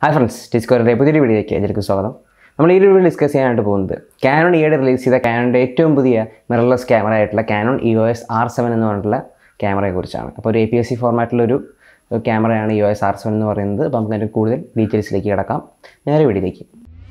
hi friends ഡിസ്കവറിയുടെ പുതിയൊരു വീഡിയോയ്ക്ക് എല്ലാവർക്കും സ്വാഗതം നമ്മൾ ഈ ഒരു വീഡിയോ ഡിസ്കസ് ചെയ്യാനായിട്ട് പോകുന്നത് കാനോൺ ഈയിടെ റിലീസ് ചെയ്ത കാനോണിൻ്റെ ഏറ്റവും പുതിയ മിറർലെസ് ക്യാമറ ആയിട്ടുള്ള Canon E O S R seven എന്ന് പറഞ്ഞിട്ടുള്ള ക്യാമറയെക്കുറിച്ചാണ് അപ്പോൾ ഒരു എ പി എസ് സി ഫോർമാറ്റിലൊരു ക്യാമറയാണ് E O S R seven എന്ന് പറയുന്നത് അപ്പോൾ നമുക്ക് അതിൻ്റെ കൂടുതൽ ഡീറ്റെയിൽസിലേക്ക് കിടക്കാം നേരെ വീഡിയോയിലേക്ക്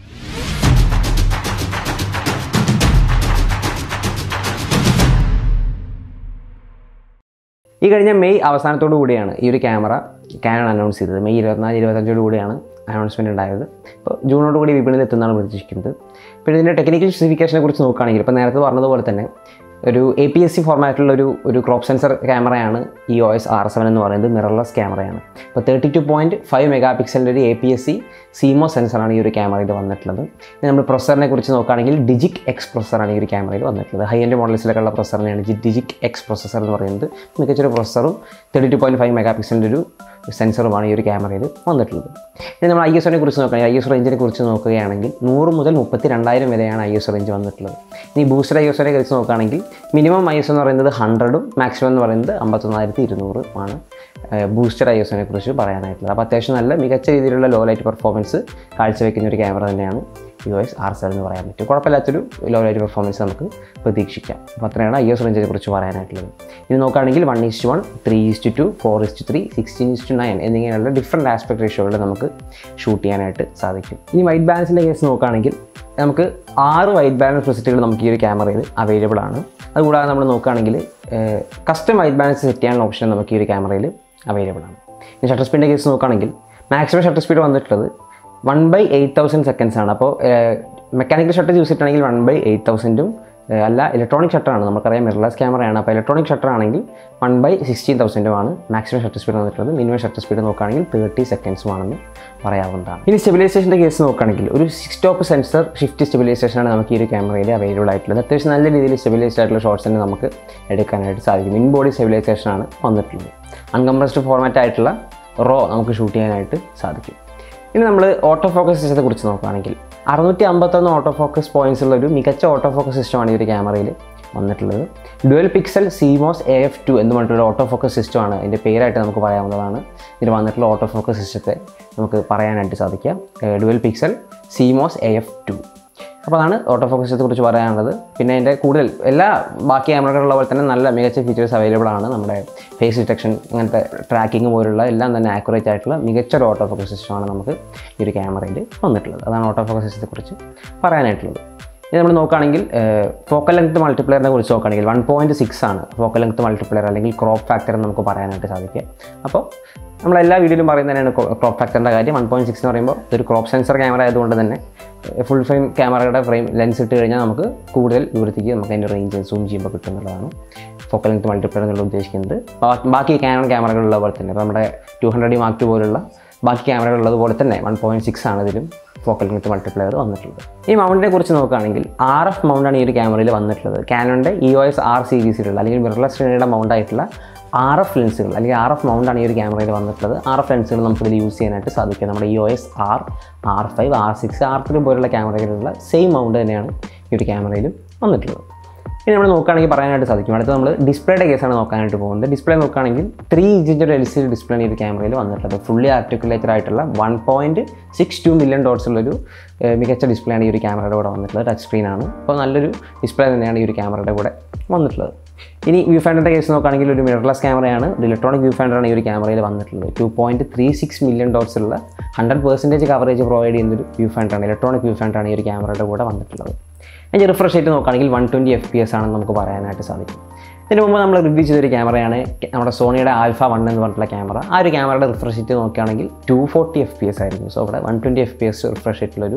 ഈ കഴിഞ്ഞ മെയ് അവസാനത്തോടു കൂടിയാണ് ഈ ഒരു ക്യാമറ കാനൺ അനൗൺസ് ചെയ്തത് മെയ് ഇരുപത്തിനാല് ഇരുപത്തഞ്ചോട് കൂടിയാണ് അനൗൺസ്മെൻറ്റ് ഉണ്ടായത് ഇപ്പോൾ ജൂണോട് കൂടി വിപണിയിൽ എത്തുന്നതാണ് പ്രതീക്ഷിക്കുന്നത് ഇപ്പോൾ ഇതിൻ്റെ ടെക്നിക്കൽ സ്പെസിഫിക്കേഷനെ കുറിച്ച് നോക്കുകയാണെങ്കിൽ ഇപ്പോൾ നേരത്തെ പറഞ്ഞതുപോലെ തന്നെ ഒരു എ പി എസ് സി ഫോർമാറ്റിലുള്ള ഒരു ഒരു ക്രോപ്പ് സെൻസർ ക്യാമറയാണ് ഈ ഒ എസ് ആർ സെവൻ എന്ന് പറയുന്നത് മിറർലെസ് ക്യാമറയാണ് ഇപ്പോൾ thirty two point five mega പിക്സലിൻ്റെ ഒരു A P S C CMOS സെൻസറാണ് ഈ ഒരു ക്യാമറയിൽ വന്നിട്ടുള്ളത് ഇനി നമ്മൾ പ്രൊസറിനെ കുറിച്ച് നോക്കുകയാണെങ്കിൽ ഡിജിക് എക്സ് പ്രൊസറാണ് ഈ ഒരു ക്യാമറയിൽ വന്നിട്ടുള്ളത് ഹൈ എൻഡ് മോഡൽസിലൊക്കെ ഉള്ള പ്രൊസറിനെയാണ് ഡിജിക് എക്സ് പ്രൊസസർ എന്ന് പറയുന്നത് മികച്ചൊരു പ്രൊസറും thirty two point five mega പിക്സലിൻ്റെ ഒരു സെൻസറുമാണ് ഈ ഒരു ക്യാമറയിൽ വന്നിട്ടുള്ളത് ഇനി നമ്മൾ ഐ എസ് ഒനെ കുറിച്ച് നോക്കുകയാണെങ്കിൽ ഐ എസ് റേഞ്ചിനെ കുറിച്ച് നോക്കുകയാണെങ്കിൽ നൂറ് മുതൽ മുപ്പത്തി രണ്ടായിരം വരെയാണ് ഐ എസ് റേഞ്ച് വന്നിട്ടുള്ളത് ഇനി ബൂസ്റ്റർ ഐ എസ് ഒനെ കുറിച്ച് നോക്കുകയാണെങ്കിൽ മിനിമം ഐ എസ് എന്ന് പറയുന്നത് ഹൺഡ്രഡും മാക്സിമം എന്ന് പറയുന്നത് അമ്പത്തൊന്നായിരത്തി ഇരുന്നൂറ് ആണ് ബൂസ്റ്റർ ഐ എസിനെ കുറിച്ച് പറയാനായിട്ടുള്ളത് അപ്പോൾ അത്യാവശ്യം നല്ല മികച്ച രീതിയിലുള്ള ലോ ലൈറ്റ് പെർഫോമൻസ് കാഴ്ചവെക്കുന്ന ഒരു ക്യാമറ തന്നെയാണ് യു എസ് ആർ സെവൻ എന്ന് പറയാൻ പറ്റും കുഴപ്പമില്ലാത്തൊരു ലോ ലൈറ്റ് പെർഫോമൻസ് നമുക്ക് പ്രതീക്ഷിക്കാം അപ്പോൾ അത്രയാണ് ഐ എസ് റേഞ്ചിനെ കുറിച്ച് പറയാനായിട്ടുള്ളത് ഇനി നോക്കുകയാണെങ്കിൽ one is to one three is to two four is to three sixteen is to nine എന്നിങ്ങനെയുള്ള ഡിഫറെൻറ്റ് ആസ്പെക്ട് റേഷ്യോകളിൽ നമുക്ക് ഷൂട്ട് ചെയ്യാനായിട്ട് സാധിക്കും ഇനി വൈറ്റ് ബാലൻസിൻ്റെ കേസ് നോക്കുകയാണെങ്കിൽ നമുക്ക് ആറ് വൈറ്റ് ബാലൻസ് പ്രിസെറ്റുകൾ നമുക്ക് ഈ ഒരു ക്യാമറയിൽ അവൈലബിൾ ആണ് അതുകൂടാതെ നമ്മൾ നോക്കുകയാണെങ്കിൽ കസ്റ്റം വൈറ്റ് ബാലൻസ് സെറ്റ് ചെയ്യാനുള്ള ഓപ്ഷൻ നമുക്ക് ഈ ഒരു ക്യാമറയിൽ അവൈലബിൾ ആണ് ഇനി ഷട്ടർ സ്പീഡിൻ്റെ കേസ് നോക്കുകയാണെങ്കിൽ മാക്സിമം ഷട്ടർ സ്പീഡ് വന്നിട്ടുള്ളത് one by eight thousand seconds ആണ് അപ്പോൾ മെക്കാനിക്കൽ ഷട്ടർ യൂസ് ചെയ്തിട്ടാണെങ്കിൽ വൺ ബൈ എയ്റ്റ് തൗസൻഡും അല്ല ഇലക്ട്രോണിക് ഷട്ടറാണ് നമുക്കറിയാം മിറർലെസ് ക്യാമറയാണ് അപ്പോൾ ഇലക്ട്രോണിക് ഷട്ടർ ആണെങ്കിൽ വൺ ബൈ സിക്സ്റ്റീൻ തൗസൻഡുമാണ് മാക്സിമം ഷട്ടർ സ്പീഡ് വന്നിട്ടുള്ളത് മിനിമം ഷട്ടർ സ്പീഡ് നോക്കുകയാണെങ്കിൽ തേർട്ടി സെക്കൻഡ്സുമാണെന്ന് പറയാവുന്നതാണ് ഇനി സ്റ്റെബിലൈസേഷൻ്റെ കേസ് നോക്കുകയാണെങ്കിൽ ഒരു സിക്സ് ടോപ്പ് സെൻസർ ഷിഫ്റ്റ് സ്റ്റെബിലൈസേഷനാണ് നമുക്ക് ഈ ഒരു ക്യാമറയിൽ അവൈലബിൾ ആയിട്ടുള്ളത് അത്യാവശ്യം നല്ല രീതിയിൽ സ്റ്റെബിലൈസ്ഡ് ആയിട്ടുള്ള ഷോട്ട്സ് തന്നെ നമുക്ക് എടുക്കാനായിട്ട് സാധിക്കും ഇൻ ബോഡി സ്റ്റെബിലൈസേഷനാണ് വന്നിട്ടുള്ളത് അൺകംപ്രസ്ഡ് ഫോർമാറ്റ് ആയിട്ടുള്ള റോ നമുക്ക് ഷൂട്ട് ചെയ്യാനായിട്ട് സാധിക്കും ഇനി നമ്മൾ ഓട്ടോ ഫോക്കസ് സിസ്റ്റത്തെ കുറിച്ച് നോക്കുകയാണെങ്കിൽ അറുന്നൂറ്റി അമ്പത്തൊന്ന് ഓട്ടോ ഫോക്കസ് പോയിന്റ്സ് ഉള്ള ഒരു മികച്ച ഓട്ടോ ഫോക്കസ് സിസ്റ്റമാണ് ഈ ഒരു ക്യാമറയിൽ വന്നിട്ടുള്ളത് dual pixel CMOS A F two എന്ന് പറഞ്ഞിട്ടുള്ള ഓട്ടോ ഫോക്കസ് സിസ്റ്റമാണ് അതിൻ്റെ പേരായിട്ട് നമുക്ക് പറയാവുന്നതാണ് ഇതിൽ വന്നിട്ടുള്ള ഓട്ടോ ഫോക്കസ് സിസ്റ്റത്തെ നമുക്ക് പറയാനായിട്ട് സാധിക്കുക dual pixel CMOS A F two അപ്പോൾ അതാണ് ഓട്ടോ ഫോക്കസിനെ കുറിച്ച് പറയാനുള്ളത് പിന്നെ അതിൻ്റെ കൂടുതൽ എല്ലാ ബാക്കി ക്യാമറകളുള്ള പോലെ തന്നെ നല്ല മികച്ച ഫീച്ചേഴ്സ് അവൈലബിൾ ആണ് നമ്മുടെ ഫേസ് ഡിറ്റക്ഷൻ അങ്ങനത്തെ ട്രാക്കിംഗ് പോലുള്ള എല്ലാം തന്നെ ആക്യുറേറ്റ് ആയിട്ടുള്ള മികച്ച ഒരു ഓട്ടോ ഫോക്കസ് സിസ്റ്റമാണ് നമുക്ക് ഈ ഒരു ക്യാമറയിൽ വന്നിട്ടുള്ളത് അതാണ് ഓട്ടോ ഫോക്കസ് സിസ്റ്റത്തെ കുറിച്ച് പറയാനായിട്ടുള്ളത് ഇനി നമ്മൾ നോക്കുകയാണെങ്കിൽ ഫോക്കൽ ലെങ്ത് മൾട്ടിപ്ലെയറിനെ കുറിച്ച് നോക്കുകയാണെങ്കിൽ വൺ പോയിൻറ്റ് സിക്സ് ആണ് ഫോക്കൽ ലെങ്ത് മൾട്ടിപ്ലെയർ അല്ലെങ്കിൽ ക്രോപ്പ് ഫാക്ടർ എന്ന് നമുക്ക് പറയാനായിട്ട് സാധിക്കുക അപ്പോൾ നമ്മൾ എല്ലാ വീഡിയോയിലും പറയുന്നതന്നെയാണ് ക്രോപ്പ് ഫാക്ടറിൻ്റെ കാര്യം വൺ പോയിൻറ്റ് സിക്സ് എന്ന് പറയുമ്പോൾ ഒരു ക്രോപ്പ് സെൻസർ ക്യാമറ ആയതുകൊണ്ട് തന്നെ ഫുൾ ഫ്രെയിം ക്യാമറയുടെ ഫ്രെയിം ലെൻസ് ഇട്ട് കഴിഞ്ഞാൽ നമുക്ക് കൂടുതൽ ദൂരത്തേക്ക് നമുക്ക് അതിൻ്റെ റേഞ്ച് സൂം ചെയ്യുമ്പോൾ കിട്ടുന്നുള്ളതാണ് ഫോക്കൽ ലെങ്ത് മൾട്ടിപ്ലെയർ എന്നുള്ള ഉദ്ദേശിക്കുന്നത് ബാക്കി ക്യാനൺ ക്യാമറകളുള്ള പോലെ തന്നെ ഇപ്പോൾ നമ്മുടെ ടു ഹൺഡ്രഡ് മാർക്ക് ടു പോലുള്ള ബാക്കി ക്യാമറകളുള്ളത് പോലെ തന്നെ വൺ പോയിൻറ്റ് സിക്സ് ആണ് ഇതിലും ഫോക്കൽ ലെങ്ത് മൾട്ടിപ്ലെയർ വന്നിട്ടുള്ളത് ഈ മൗണ്ടിനെ കുറിച്ച് നോക്കുകയാണെങ്കിൽ ആർ എഫ് മൗണ്ടാണ് ഈ ഒരു ക്യാമറയിൽ വന്നിട്ടുള്ളത് കാനോണിൻ്റെ ഇ ഒ എസ് ആർ സീരീസിലുള്ള അല്ലെങ്കിൽ മിറർലെസ് ശ്രേണിയുടെ മൗണ്ട് ആയിട്ടുള്ള ആർ എഫ് ലെൻസുകൾ അല്ലെങ്കിൽ ആർ എഫ് മൗണ്ടാണ് ഈ ഒരു ക്യാമറയിൽ വന്നിട്ടുള്ളത് ആർ എഫ് ലെൻസുകൾ നമുക്കിതിൽ യൂസ് ചെയ്യാനായിട്ട് സാധിക്കും നമ്മുടെ E O S R R five R six R three പോലുള്ള ക്യാമറകളിലുള്ള സെയിം മൗണ്ട് തന്നെയാണ് ഈ ഒരു ക്യാമറയിലും വന്നിട്ടുള്ളത് ഇനി നമ്മൾ നോക്കുകയാണെങ്കിൽ പറയാനായിട്ട് സാധിക്കും അടുത്ത് നമ്മൾ ഡിസ്പ്ലേയുടെ കേസാണ് നോക്കാനായിട്ട് പോകുന്നത് ഡിസ്പ്ലേ നോക്കുകയാണെങ്കിൽ ത്രീ ഇഞ്ചിൻ്റെ ഒരു എൽ സി ഡി ഡിസ്പ്ലേ ഈ ഒരു ക്യാമറയിൽ വന്നിട്ടുള്ളത് ഫുള്ളി ആർട്ടിക്കുലേറ്റഡ് ആയിട്ടുള്ള one point six two million dots ഉള്ളൊരു മികച്ച ഡിസ്പ്ലേ ആണ് ഈ ഒരു ക്യാമറയുടെ കൂടെ വന്നിട്ടുള്ളത് ടച്ച് സ്ക്രീനാണ് അപ്പോൾ നല്ലൊരു ഡിസ്പ്ലേ തന്നെയാണ് ഈ ഒരു ക്യാമറയുടെ കൂടെ വന്നിട്ടുള്ളത് ഇനി വ്യൂ ഫൈൻഡറിൻ്റെ കേസ് നോക്കുകയാണെങ്കിൽ ഒരു മിറർലെസ് ക്യാമറയാണ് ഒരു ഇലക്ട്രോണിക് വ്യൂ ഫൈൻഡറാണ് ഈ ഒരു ക്യാമറയിൽ വന്നിട്ടുള്ളത് two point three six million dots ഉള്ള ഹൺഡ്രഡ് പെർസെൻറ്റേജ് കവറേജ് പ്രൊവൈഡ് ചെയ്യുന്ന ഒരു വ്യൂ ഫൈൻഡറാണ് ഇലക്ട്രോണിക് വ്യൂ ഫൈൻഡറാണ് ഈ ഒരു ക്യാമറയുടെ കൂടെ വന്നിട്ടുള്ളത് അതിൻ്റെ റിഫ്രഷ് റേറ്റ് നോക്കുകയാണെങ്കിൽ one twenty F P S ആണെന്ന് നമുക്ക് പറയാനായിട്ട് സാധിക്കും ഇതിന് മുമ്പ് നമ്മൾ റിവ്യൂ ചെയ്തൊരു ക്യാമറയാണ് നമ്മുടെ സോണിയുടെ ആൽഫ വൺ എന്ന് പറഞ്ഞിട്ടുള്ള ക്യാമറ ആ ഒരു ക്യാമറയുടെ റിഫ്രഷ് റേറ്റ് നോക്കുകയാണെങ്കിൽ two forty F P S ആയിരിക്കും സോ ഇവിടെ one twenty F P S refresh റേറ്റുള്ളൊരു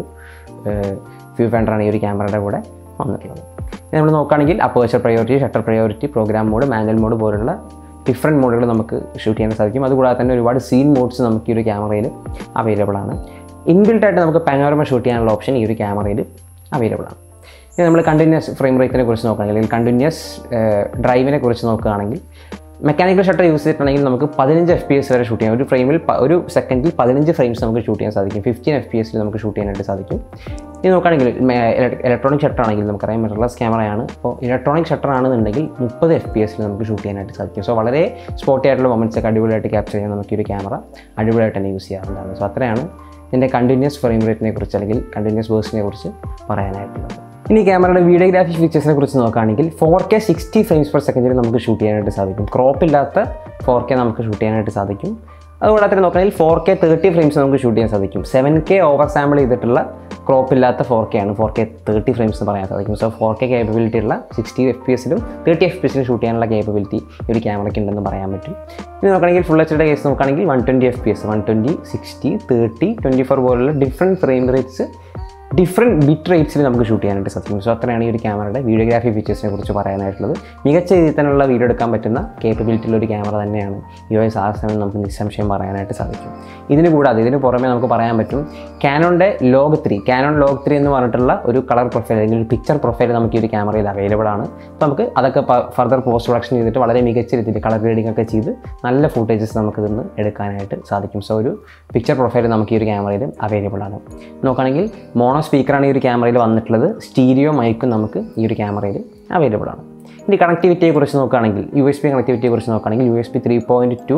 വ്യൂ ഫൈൻഡറാണ് ഈ ഒരു ക്യാമറയുടെ കൂടെ വന്നിട്ടുള്ളത് ഇനി നമ്മൾ നോക്കുകയാണെങ്കിൽ aperture priority shutter priority program mode manual mode പോലുള്ള ഡിഫറെൻറ്റ് മോഡുകൾ നമുക്ക് ഷൂട്ട് ചെയ്യാൻ സാധിക്കും അതുകൂടാതെ തന്നെ ഒരുപാട് സീൻ മോഡ്സ് നമുക്ക് ഈ ഒരു ക്യാമറയിൽ അവൈലബിൾ ആണ് ഇൻബിൽട്ടായിട്ട് നമുക്ക് പാനോരമ ഷൂട്ട് ചെയ്യാനുള്ള ഓപ്ഷൻ ഈ ഒരു ക്യാമറയിൽ അവൈലബിൾ ആണ് ഇനി നമ്മൾ കണ്ടിന്യൂസ് ഫ്രെയിം റേറ്റിനെ കുറിച്ച് നോക്കുകയാണെങ്കിൽ അല്ലെങ്കിൽ കണ്ടിന്യൂസ് ഡ്രൈവിനെ കുറിച്ച് നോക്കുകയാണെങ്കിൽ മെക്കാനിക്കൽ ഷട്ടർ യൂസ് ചെയ്തിട്ടുണ്ടെങ്കിൽ നമുക്ക് പതിനഞ്ച് എഫ് പി എസ് വരെ ഷൂട്ട് ചെയ്യാം ഒരു ഫ്രെയിമിൽ ഒരു സെക്കൻഡിൽ പതിനഞ്ച് ഫ്രെയിംസ് നമുക്ക് ഷൂട്ട് ചെയ്യാൻ സാധിക്കും ഫിഫ്റ്റീൻ എഫ് പി എസിൽ നമുക്ക് ഷൂട്ട് ചെയ്യാനായിട്ട് സാധിക്കും ഇനി നോക്കുകയാണെങ്കിൽ ഇലക്ട്രോണിക് ഷട്ടർ ആണെങ്കിൽ നമുക്കറിയാം മിറർലെസ് ക്യാമറയാണ് അപ്പോൾ ഇലക്ട്രോണിക് ഷട്ടർ ആണെന്നുണ്ടെങ്കിൽ മുപ്പത് എഫ് പി എസിൽ നമുക്ക് ഷൂട്ട് ചെയ്യാനായിട്ട് സാധിക്കും സോ വളരെ സ്പോട്ടി ആയിട്ടുള്ള മൊമെൻറ്റ്സ് ഒക്കെ അടിപൊളിയായിട്ട് ക്യാപ്ചർ ചെയ്യാൻ നമുക്ക് ഈ ഒരു ക്യാമറ അടിപൊളിയായിട്ട് തന്നെ യൂസ് ചെയ്യാറുണ്ടാണ് സോ അത്രയാണ് ഇതിൻ്റെ കണ്ടിന്യൂസ് ഫ്രെയിം റേറ്റിനെ കുറിച്ച് അല്ലെങ്കിൽ കണ്ടിന്യൂസ് വേഴ്സിനെ കുറിച്ച് പറയാനായിട്ടുള്ളത് ഇനി ക്യാമറയുടെ വീഡിയോഗ്രാഫി ഫീച്ചേഴ്സിനെ കുറിച്ച് നോക്കുകയാണെങ്കിൽ four K sixty frames per സെക്കൻഡിൽ നമുക്ക് ഷൂട്ട് ചെയ്യാനായിട്ട് സാധിക്കും ക്രോപ്പ് ഇല്ലാത്ത ഫോർ കെ നമുക്ക് ഷൂട്ട് ചെയ്യാനായിട്ട് സാധിക്കും അതുകൂടാതെ തന്നെ നോക്കുകയാണെങ്കിൽ ഫോർ കെ തേർട്ടി ഫ്രെയിംസ് നമുക്ക് ഷൂട്ട് ചെയ്യാൻ സാധിക്കും സെവൻ കെ ഓവർ സാമ്പിൾ ചെയ്തിട്ടുള്ള ക്രോപ്പ് ഇല്ലാത്ത ഫോർ കെ ആണ് ഫോർ കെ തേർട്ടി ഫ്രെയിംസ് എന്ന് പറയാൻ സാധിക്കും സോ ഫോർ കെ കേപ്പബിലിറ്റി ഉള്ള സിക്സ്റ്റി എഫ് പി എസിലും തേർട്ടി എഫ് പി എസിലും ഷൂട്ട് ചെയ്യാനുള്ള കേപ്പബിലിറ്റി ഈ ഒരു ക്യാമറയ്ക്ക് ഉണ്ടെന്ന് പറയാൻ പറ്റും ഇനി നോക്കുകയാണെങ്കിൽ ഫുൾ എച്ച് ഡിയുടെ കേസ് നോക്കുകയാണെങ്കിൽ one twenty F P S one twenty sixty thirty twenty four പോലുള്ള different frame rates different bit റേറ്റ്സിൽ നമുക്ക് ഷൂട്ട് ചെയ്യാനായിട്ട് സാധിക്കും സോ അത്രയാണ് ഈ ഒരു ക്യാമറയുടെ വീഡിയോഗ്രാഫി ഫീച്ചേഴ്സിനെ കുറിച്ച് പറയാനായിട്ടുള്ളത് മികച്ച രീതിയിൽ തന്നെയുള്ള വീഡിയോ എടുക്കാൻ പറ്റുന്ന കേപ്പബിലിറ്റിയുള്ള ഒരു ക്യാമറ തന്നെയാണ് യു എസ് ആർ സെവൻ നമുക്ക് നിസ്സംശയം പറയാനായിട്ട് സാധിക്കും ഇതിന് കൂടാതെ ഇതിന് പുറമെ നമുക്ക് പറയാൻ പറ്റും കാനോണിൻ്റെ log three Canon log three എന്ന് പറഞ്ഞിട്ടുള്ള ഒരു കളർ പ്രൊഫൈൽ അല്ലെങ്കിൽ ഒരു പിക്ചർ പ്രൊഫൈൽ നമുക്ക് ഈ ഒരു ക്യാമറയിൽ അവൈലബിൾ ആണ് അപ്പോൾ നമുക്ക് അതൊക്കെ ഫർദർ പോസ്റ്റ് പ്രൊഡക്ഷൻ ചെയ്തിട്ട് വളരെ മികച്ച രീതിയിൽ കളർ ഗ്രേഡിംഗ് ഒക്കെ ചെയ്ത് നല്ല ഫുട്ടേജസ് നമുക്ക് ഇതിന്ന് എടുക്കാനായിട്ട് സാധിക്കും സോ ഒരു പിക്ചർ പ്രൊഫൈൽ നമുക്ക് ഈ ഒരു ക്യാമറയിൽ അവൈലബിൾ ആണ് നോക്കുകയാണെങ്കിൽ മോണോ സ്പീക്കറാണ് ഈ ഒരു ക്യാമറയിൽ വന്നിട്ടുള്ളത് സ്റ്റീരിയോ മൈക്കും നമുക്ക് ഈ ഒരു ക്യാമറയിൽ അവൈലബിൾ ആണ് ഇനി കണക്ടിവിറ്റിയെ കുറിച്ച് നോക്കുകയാണെങ്കിൽ യു എസ് പി കണക്ടിവിറ്റിയെ കുറിച്ച് നോക്കുകയാണെങ്കിൽ U S B three point two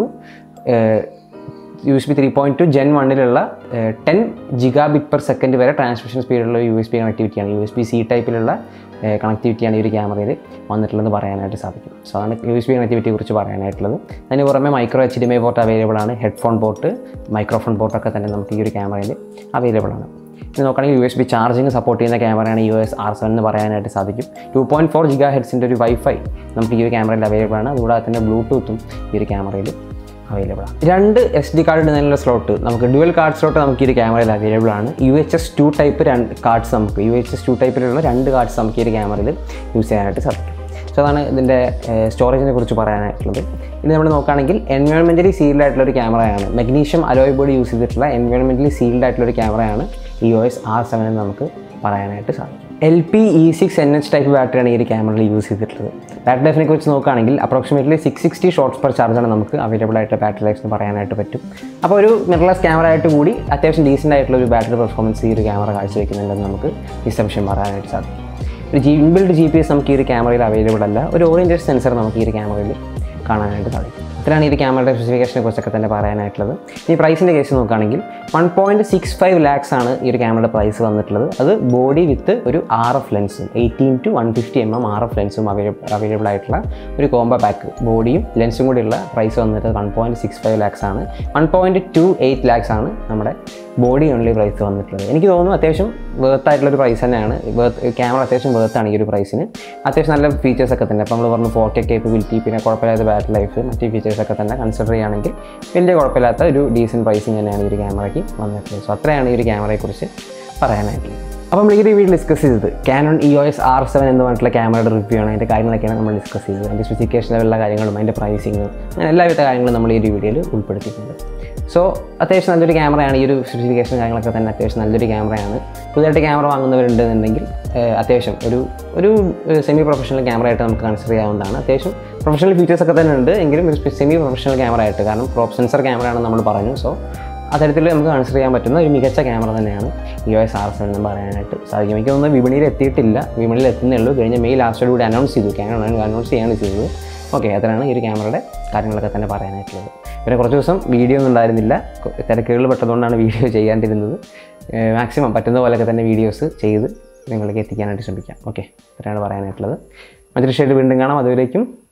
U S B three point two gen വണ്ണിലുള്ള ten giga bit per second വരെ ട്രാൻസ്മിഷൻ സ്പീഡുള്ള യു എസ് ബി കണക്ടിവിറ്റിയാണ് യു എസ് ബി സി ടൈപ്പിലുള്ള കണക്ടിവിറ്റിയാണ് ഈ ഒരു ക്യാമറയിൽ വന്നിട്ടുള്ളത് പറയാനായിട്ട് സാധിക്കും സോ അതാണ് യു എസ് ബി കണക്ടിവിറ്റിയെ കുറിച്ച് പറയാനായിട്ടുള്ളത് അതിന് പുറമെ micro H D M I port available ആണ് ഹെഡ്ഫോൺ പോർട്ട് മൈക്രോഫോൺ പോർട്ടൊക്കെ തന്നെ നമുക്ക് ഈ ഒരു ക്യാമറയിൽ അവൈലബിൾ ആണ് ഇത് നോക്കുകയാണെങ്കിൽ U S B charging support ചെയ്യുന്ന ക്യാമറയാണ് യു എസ് ആർ സെവൻ എന്ന് പറയാനായിട്ട് സാധിക്കും ടു പോയിൻറ്റ് ഫോർ ജിഗാ ഹെഡ്സിൻ്റെ ഒരു വൈഫൈ നമുക്ക് ഈ ഒരു ക്യാമറയിൽ അവൈലബിൾ ആണ് അതുകൂടാതെ തന്നെ ബ്ലൂടൂത്തും ഈ ഒരു ക്യാമറയിൽ അവൈലബിൾ ആണ് രണ്ട് എസ് ഡി കാർഡ് ഇടുന്നതിനുള്ള സ്ലോട്ട് നമുക്ക് ഡുവൽ കാർഡ് സ്ലോട്ട് നമുക്ക് ഈ ഒരു ക്യാമറയിൽ അവൈലബിൾ ആണ് U H S two type രണ്ട് കാർഡ്സ് നമുക്ക് യു എച്ച് എസ് ടു ടൈപ്പിലുള്ള രണ്ട് കാർഡ്സ് നമുക്ക് ഈ ഒരു ക്യാമറയിൽ യൂസ് ചെയ്യാനായിട്ട് സാധിക്കും സോ അതാണ് ഇതിൻ്റെ സ്റ്റോറേജിനെ കുറിച്ച് പറയാനായിട്ടുള്ളത് ഇത് നമ്മൾ നോക്കുകയാണെങ്കിൽ എൻവയോൺമെൻറ്റലി സീൽഡ് ആയിട്ടുള്ള ഒരു ക്യാമറയാണ് മെഗ്നീഷ്യം അലോയ് ബോർഡ് യൂസ് ചെയ്തിട്ടുള്ള എൻവയോൺമെൻറ്റലി സീൽഡ് ആയിട്ടുള്ള ഒരു ക്യാമറയാണ് ഈ ഒ എസ് ആർ സെവൻ എന്ന് നമുക്ക് പറയാനായിട്ട് സാധിക്കും L P E six N H type ബാറ്ററിയാണ് ഈ ഒരു ക്യാമറയിൽ യൂസ് ചെയ്തിട്ടുള്ളത് ബാറ്ററി ലൈഫിനെ കുറിച്ച് നോക്കുകയാണെങ്കിൽ approximately six sixty shots per ചാർജാണ് നമുക്ക് അവൈലബിൾ ആയിട്ടുള്ള ബാറ്ററി ലൈഫ് എന്ന് പറയാനായിട്ട് പറ്റും അപ്പോൾ ഒരു മിറർലെസ് ക്യാമറ ആയിട്ട് കൂടി അത്യാവശ്യം ഡീസൻ്റ് ആയിട്ടുള്ള ഒരു ബാറ്ററി പെർഫോമൻസ് ഈ ഒരു ക്യാമറ കാഴ്ചവെക്കുന്നുണ്ടെന്ന് നമുക്ക് നിസ്സംശയം പറയാനായിട്ട് സാധിക്കും ഒരു G inbuilt G P S നമുക്ക് ഈ ഒരു ക്യാമറയിൽ അവൈലബിൾ അല്ല ഒരു ഓറിയൻറ്റഡ് സെൻസർ നമുക്ക് ഈ ഒരു ക്യാമറയിൽ കാണാനായിട്ട് സാധിക്കും ഇത്രയാണ് ഈ ഒരു ക്യാമറയുടെ സ്പെസിഫിക്കേഷനെ കുറിച്ചൊക്കെ തന്നെ പറയാനായിട്ടുള്ളത് ഈ പ്രൈസിൻ്റെ കേസ് നോക്കുകയാണെങ്കിൽ one point six five lakhs ആണ് ഈ ഒരു ക്യാമറയുടെ പ്രൈസ് വന്നിട്ടുള്ളത് അത് ബോഡി വിത്ത് ഒരു ആർ എഫ് ലെൻസും eighteen to one fifty M M R F ലെൻസും അവൈലബിൾ അവൈലബിൾ ആയിട്ടുള്ള ഒരു കോംബോ പാക്ക് ബോഡിയും ലെൻസും കൂടിയുള്ള പ്രൈസ് വന്നിട്ട് one point six five lakhs ആണ് one point two eight lakhs ആണ് നമ്മുടെ ബോഡി ഓൺലി പ്രൈസ് വന്നിട്ടുള്ളത് എനിക്ക് തോന്നുന്നു അത്യാവശ്യം വേർത്ത് ആയിട്ടുള്ളൊരു പ്രൈസ് തന്നെയാണ് വേർത്ത് ക്യാമറ അത്യാവശ്യം വേർത്താണ് ഈ ഒരു പ്രൈസിന് അത്യാവശ്യം നല്ല ഫീച്ചേഴ്സ് ഒക്കെ തന്നെ അപ്പോൾ നമ്മൾ പറഞ്ഞു ഫോർ കെ കേപ്പബിലിറ്റി പിന്നെ കുഴപ്പമില്ലാത്ത ബാറ്ററി ലൈഫ് മറ്റ് ഫീച്ചേഴ്സ് ഒക്കെ തന്നെ കൺസിഡർ ചെയ്യുകയാണെങ്കിൽ വലിയ കുഴപ്പമില്ലാത്ത ഒരു ഡീസൻറ്റ് പ്രൈസിങ് തന്നെയാണ് ഈ ഒരു ക്യാമറയ്ക്ക് വന്നിട്ടുള്ളത് സോ അത്രയാണ് ഈ ഒരു ക്യാമറയെക്കുറിച്ച് പറയാനായിട്ടുള്ളത് അപ്പോൾ നമ്മൾ ഈ ഒരു വീഡിയോ ഡിസ്കസ് ചെയ്തത് Canon E O S R seven എന്ന് പറഞ്ഞിട്ടുള്ള ക്യാമറയുടെ റിവ്യൂ ആണ് അതിൻ്റെ കാര്യങ്ങളൊക്കെയാണ് നമ്മൾ ഡിസ്കസ് ചെയ്തത് അതിൻ്റെ സ്പെസിഫിക്കേഷൻ ലെവലുള്ള കാര്യങ്ങളും അതിൻ്റെ പ്രൈസിങ്ങും അങ്ങനെ എല്ലാവിധ കാര്യങ്ങളും നമ്മൾ ഈ ഒരു വീഡിയോയിൽ ഉൾപ്പെടുത്തിയിട്ടുണ്ട് സോ അത്യാവശ്യം നല്ലൊരു ക്യാമറയാണ് ഈ ഒരു സ്പെസിഫിക്കേഷൻ കാര്യങ്ങളൊക്കെ തന്നെ അത്യാവശ്യം നല്ലൊരു ക്യാമറയാണ് പുതിയതായിട്ട് ക്യാമറ വാങ്ങുന്നവരുണ്ടെന്നുണ്ടെങ്കിൽ ഏഹ്, അത്യാവശ്യം ഒരു ഒരു സെമി പ്രൊഫഷണൽ ക്യാമറ ആയിട്ട് നമുക്ക് കൺസിഡർ ചെയ്യാവുന്നതാണ് അത്യാവശ്യം പ്രൊഫഷണൽ ഫീച്ചേഴ്സ് ഒക്കെ തന്നെ ഉണ്ട് എങ്കിലും ഒരു സെമി പ്രൊഫഷണൽ ക്യാമറ ആയിട്ട് കാരണം ക്രോപ്പ് സെൻസർ ക്യാമറയാണ് നമ്മൾ പറഞ്ഞു സോ അത്തരത്തിൽ നമുക്ക് കൺസിഡർ ചെയ്യാൻ പറ്റുന്ന ഒരു മികച്ച ക്യാമറ തന്നെയാണ് E O S R seven എന്ന് പറയാനായിട്ട് സാധിക്കും എനിക്ക് തോന്നുന്നു വിപണിയിൽ എത്തിയിട്ടില്ല വിപണിയിൽ എത്തുന്നേ ഉള്ളൂ കഴിഞ്ഞ മെയ് ലാസ്റ്റോട് കൂടി അനൗൺസ് ചെയ്തു ക്യാമറ അനൗൺസ് ചെയ്യാണ് ചെയ്തത് ഓക്കെ അത്രയാണ് ഈ ഒരു ക്യാമറയുടെ കാര്യങ്ങളൊക്കെ തന്നെ പറയാനായിട്ടുള്ളത് പിന്നെ കുറച്ച് ദിവസം വീഡിയോ ഒന്നും ഉണ്ടായിരുന്നില്ല കൊ- തിരക്കുകൾ പെട്ടതുകൊണ്ടാണ് വീഡിയോ ചെയ്യാണ്ടിരുന്നത് മാക്സിമം പറ്റുന്ന പോലെയൊക്കെ തന്നെ വീഡിയോസ് ചെയ്ത് നിങ്ങളിലേക്ക് എത്തിക്കാനായിട്ട് ശ്രമിക്കാം ഓക്കെ ഇത്രയാണ് പറയാനായിട്ടുള്ളത് മറ്റൊരു ഷെയ്ഡ് വീണ്ടും കാണാം അതുവരേക്കും